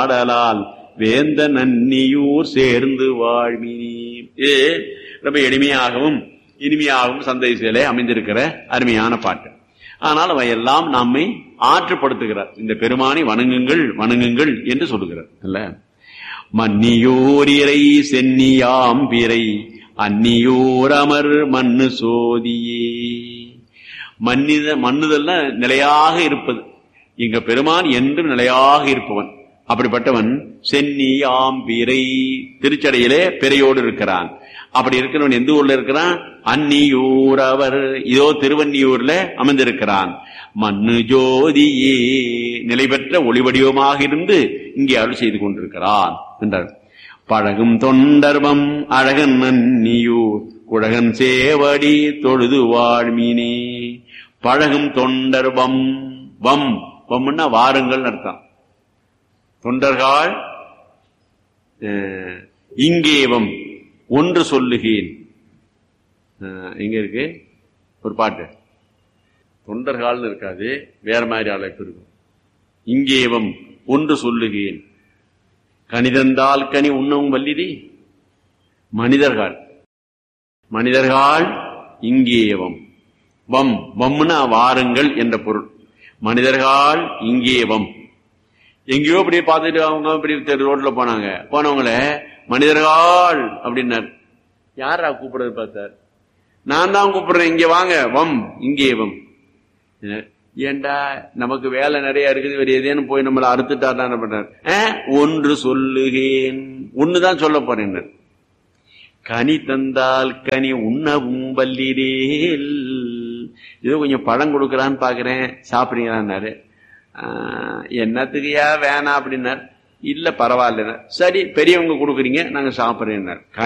ஆடலால் வேந்த நன்னியூர் சேர்ந்து வாழ்மினி இது ரொம்ப எளிமையாகவும் இனிமையாகவும் சந்தேசிலே அமைந்திருக்கிற அருமையான பாட்டு ஆனால் அவையெல்லாம் நம்மை ஆற்றுப்படுத்துகிறார் இந்த பெருமானை வணங்குங்கள் வணங்குங்கள் என்று சொல்லுகிறார் அல்ல மன்னியோர் இறை சென்னியாம் பிறை அந்நியோர் அமர் மண்ணு சோதியே மன்னித மன்னுதல்ல நிலையாக இருப்பது இங்க பெருமான் என்றும் நிலையாக இருப்பவன் அப்படிப்பட்டவன் சென்னி ஆம்பிரை திருச்சடையிலே பிறையோடு இருக்கிறான் அப்படி இருக்கிறவன் எந்த ஊர்ல இருக்கிறான் அந்நியூர் அவர் இதோ திருவன்னியூர்ல அமர்ந்திருக்கிறான் மண்ணு ஜோதியே நிலை பெற்ற ஒளிவடிவமாக இருந்து இங்கே அருள் செய்து கொண்டிருக்கிறான் என்றார் பழகும் தொண்டர்வம் அழகன் நன்னியூர் குழகன் சேவடி தொழுது வாழ்மீனே பழகும் தொண்டர்வம் வம் வம்னா வாருங்கள் அர்த்தம் தொண்டர்கள் இங்கேவம் ஒன்று சொல்லுகேன் எங்க இருக்கு ஒரு பாட்டு தொண்டர்கள்னு இருக்காது வேற மாதிரி அழைப்பு இருக்கும் இங்கேவம் ஒன்று சொல்லுகேன் கணிதந்தால் கனி உண்ணவும் வல்லிதி மனிதர்கள் மனிதர்கள் இங்கேவம் வம் வம்னா வாருங்கள் என்ற பொருள் மனிதர்கள் இங்கேவம் எங்கேயோ இப்படி பார்த்துட்டு அவங்க இப்படி ரோட்ல போனாங்க போனவங்கள மனிதர்கள் அப்படின்னார் யாரா கூப்பிடுறது பார்த்தார் நான் தான் கூப்பிடுறேன் இங்க வாங்க வம் இங்கே வம் ஏண்டா நமக்கு வேலை நிறைய இருக்குது வேற ஏதேனும் போய் நம்மளை அறுத்துட்டா என்ன பண்றார் ஒன்று சொல்லுகேன் ஒண்ணுதான் சொல்ல போறேன் கனி தந்தால் கனி உண்ணவும் வல்லிரேல் ஏதோ கொஞ்சம் பழம் கொடுக்கறான்னு பாக்குறேன் சாப்பிடுறீங்களான்னாரு என்னத்துக்குயா வேணாம் அப்படின்னார் இல்ல பரவாயில்ல சரி பெரியவங்க கொடுக்குறீங்க நாங்க சாப்பிடுறேன்